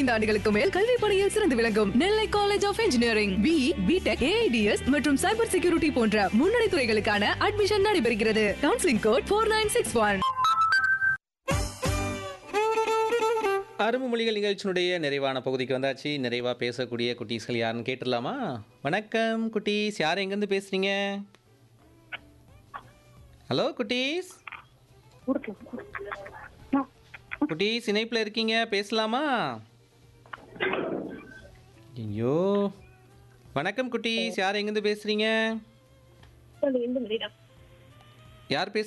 இரண்டு ஆண்டுகளுக்கு மேல் கல்வி பணியில் சிறந்து விளங்கும் Nellai college of engineering B BTech AIDS மற்றும் சைபர் செக்யூரிட்டி போன்ற முன்னணி துறைகளுக்கான அட்மிஷன் நடைபெறுகிறது counselling code four nine six one அரும்பு மொழிகள் நிகழ்ச்சியினுடைய நிறைவான பகுதிக்கு வந்தாச்சு நிறைவாக பேசக்கூடிய குட்டீஸ்கள் யாருன்னு கேட்டுடலாமா வணக்கம் குட்டீஸ் யார் எங்கேருந்து பேசுறீங்க ஹலோ குட்டீஸ் குட்டீஸ் இணைப்பில் இருக்கீங்க பேசலாமா ஐயோ வணக்கம் குட்டீஸ் யார் எங்கேருந்து பேசுறீங்க யார் பேச